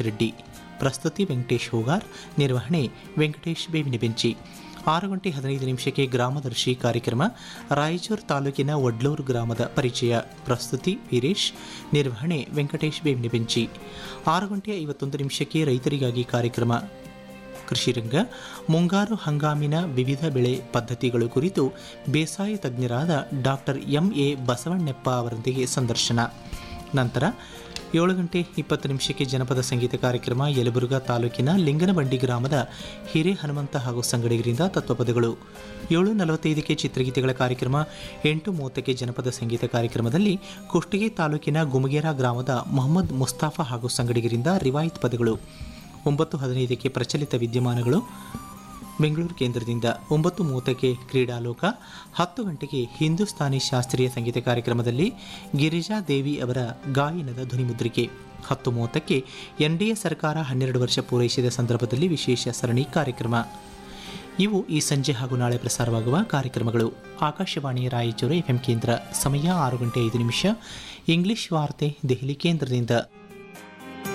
ರೆಡ್ಡಿ ಪ್ರಸ್ತುತಿ ವೆಂಕಟೇಶ್ ಹೋಗಾರ್ ನಿರ್ವಹಣೆ ವೆಂಕಟೇಶ್ ಬೇವಿನ ಬೆಂಚಿ ಆರು ಗಂಟೆ ಹದಿನೈದು ನಿಮಿಷಕ್ಕೆ ಗ್ರಾಮದರ್ಶಿ ಕಾರ್ಯಕ್ರಮ ರಾಯಚೂರು ತಾಲೂಕಿನ ವಡ್ಲೂರು ಗ್ರಾಮದ ಪರಿಚಯ ಪ್ರಸ್ತುತಿ ವೀರೇಶ್ ನಿರ್ವಹಣೆ ವೆಂಕಟೇಶ್ ಬೇವಿನ ಬೆಂಚಿ ಆರು ಗಂಟೆ ಐವತ್ತೊಂದು ನಿಮಿಷಕ್ಕೆ ರೈತರಿಗಾಗಿ ಕಾರ್ಯಕ್ರಮ ಕೃಷಿರಂಗ ಮುಂಗಾರು ಹಂಗಾಮಿನ ವಿವಿಧ ಬೆಳೆ ಪದ್ಧತಿಗಳು ಕುರಿತು ಬೇಸಾಯ ತಜ್ಞರಾದ ಡಾಕ್ಟರ್ ಎಂ ಎ ಬಸವಣ್ಣಪ್ಪ ಅವರೊಂದಿಗೆ ಸಂದರ್ಶನ ನಂತರ ಏಳು ಗಂಟೆ ಇಪ್ಪತ್ತು ನಿಮಿಷಕ್ಕೆ ಜನಪದ ಸಂಗೀತ ಕಾರ್ಯಕ್ರಮ ಯಲಬುರ್ಗಾ ತಾಲೂಕಿನ ಲಿಂಗನಬಂಡಿ ಗ್ರಾಮದ ಹಿರೇ ಹನುಮಂತ ಹಾಗೂ ಸಂಗಡಿಗರಿಂದ ತತ್ವಪದಗಳು ಏಳು ನಲವತ್ತೈದಕ್ಕೆ ಚಿತ್ರಗೀತೆಗಳ ಕಾರ್ಯಕ್ರಮ ಎಂಟು ಮೂವತ್ತಕ್ಕೆ ಜನಪದ ಸಂಗೀತ ಕಾರ್ಯಕ್ರಮದಲ್ಲಿ ಕುಷ್ಟಗಿ ತಾಲೂಕಿನ ಗುಮಗೇರಾ ಗ್ರಾಮದ ಮೊಹಮ್ಮದ್ ಮುಸ್ತಾಫಾ ಹಾಗೂ ಸಂಗಡಿಗರಿಂದ ರಿವಾಯಿತ್ ಪದಗಳು ಒಂಬತ್ತು ಹದಿನೈದಕ್ಕೆ ಪ್ರಚಲಿತ ವಿದ್ಯಮಾನಗಳು ಬೆಂಗಳೂರು ಕೇಂದ್ರದಿಂದ ಒಂಬತ್ತು ಮೂವತ್ತಕ್ಕೆ ಕ್ರೀಡಾಲೋಕ ಹತ್ತು ಗಂಟೆಗೆ ಹಿಂದೂಸ್ತಾನಿ ಶಾಸ್ತ್ರೀಯ ಸಂಗೀತ ಕಾರ್ಯಕ್ರಮದಲ್ಲಿ ಗಿರಿಜಾ ದೇವಿ ಅವರ ಗಾಯನದ ಧ್ವನಿಮುದ್ರಿಕೆ ಹತ್ತು ಮೂವತ್ತಕ್ಕೆ ಎನ್ ಡಿ ಎ ಸರ್ಕಾರ ಹನ್ನೆರಡು ವರ್ಷ ಪೂರೈಸಿದ ಸಂದರ್ಭದಲ್ಲಿ ವಿಶೇಷ ಸರಣಿ ಕಾರ್ಯಕ್ರಮ ಇವು ಈ ಸಂಜೆ ಹಾಗೂ ನಾಳೆ ಪ್ರಸಾರವಾಗುವ ಕಾರ್ಯಕ್ರಮಗಳು ಆಕಾಶವಾಣಿ ರಾಯಚೂರು ಎಫ್ಎಂ ಕೇಂದ್ರ ಸಮಯ ಆರು ಗಂಟೆ ಐದು ನಿಮಿಷ ಇಂಗ್ಲಿಷ್ ವಾರ್ತೆ ದೆಹಲಿ ಕೇಂದ್ರದಿಂದ